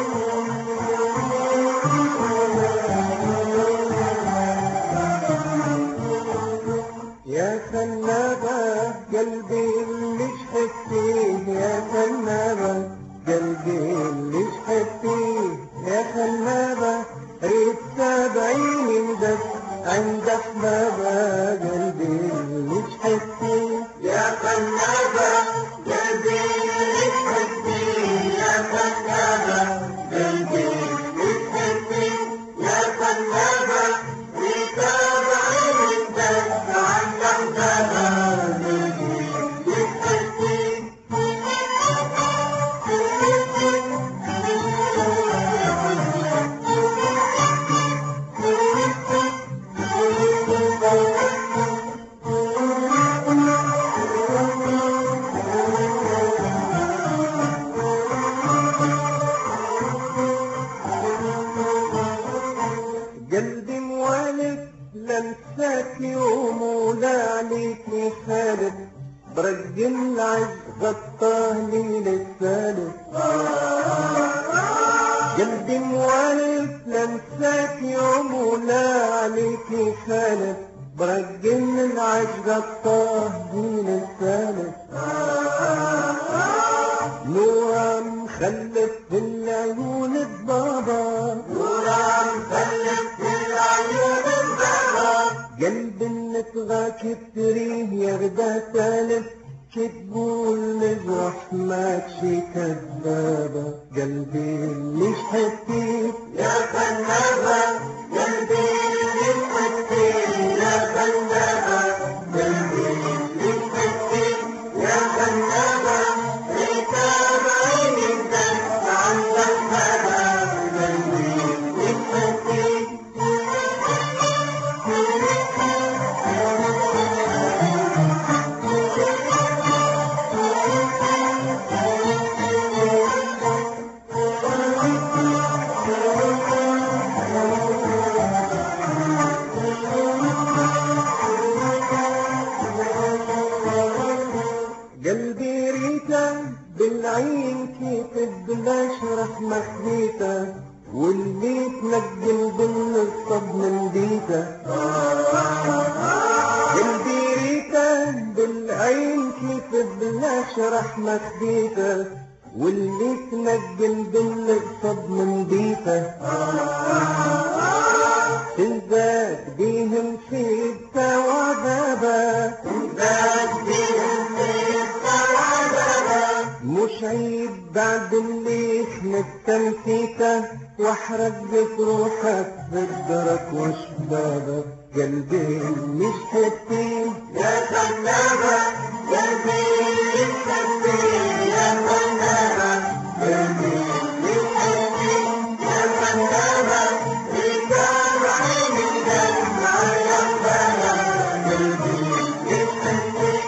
يا خلابة قلبي اللي شحت فيه يا خلابة قلبي اللي شحت فيه يا خلابة ريت تابعيني مدد عند أحبابة قلبي اللي شحت فيه يا خلابة قلبي اللي تحبي يا خلابة قلبي اللي تحبي يا خلابة بتابعي من دس عن أحبابها قلبي اللي تحبي قلبي موالد لمساك يوم ولا عليك خالد برق العز غطاه لي للثالث قلبي موالد لمساك يوم ولا عليك خالد برق العز غطاه لي للثالث نورا مخلف في العيون الضباب نورا مخلف في العيون البابا قلب النتغى كتريه يغدى سالف كتبوا المزرح ماكشي كذابة قلبي اللي شحتيه يا خلابة قلبي اللي تحبي يا خلابة قلبي اللي تحبي يا خلابة بتابعي من دس عن أحبابها قلبي اللي تحبي قلبي ريتا بالعين كيف بالاشرف مخبيته واللي تنقل بالنصب من بيته قلبي ريتا بالعين كيف بالاشرح مخبيته واللي تنقل بالنصب من بيته تنزاد بيهم في الثوابابه زاد بهم في الثوابها مش عيب بعد اللي مستنسيته واحرقت روحك بدرك وشبابك قلبي مش حتيه يا خلابة قلبي اللي تحبي يا خلابة قلبي اللي تحبي يا خلابة بتابعي من دس عن أحبابها قلبي اللي تحبي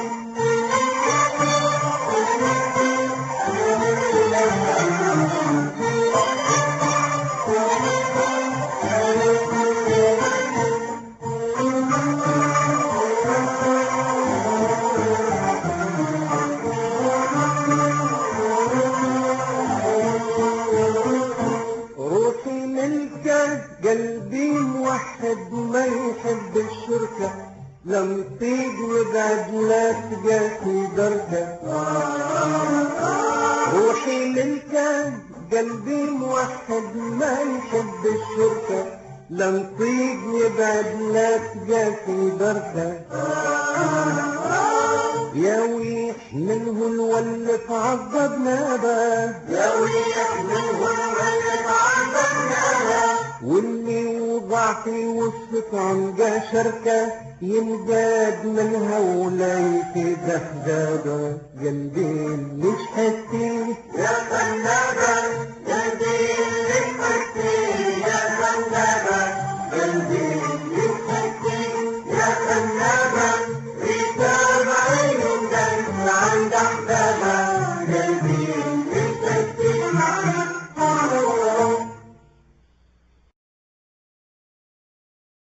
روحي ملكة قلبي موحد ما يحب الشركة لم تيج وبعد لا تلقى في دركة روحي ملكة قلبي موحد ما يحب الشركة لم تيج وبعد لا تلقى في دركة يا ويح منه الولف عذبنا باه يا ويح منهم اللي تعذبناها واللي وضع في وسط عنقى شركة ينجاد منها ولا يفيده دابة قلبي اللي شحتيه يا خلابة قلبي اللي تحبي يا خلابة قلبي اللي تحبي يا خلابة بتابعي من دس عند أحبابها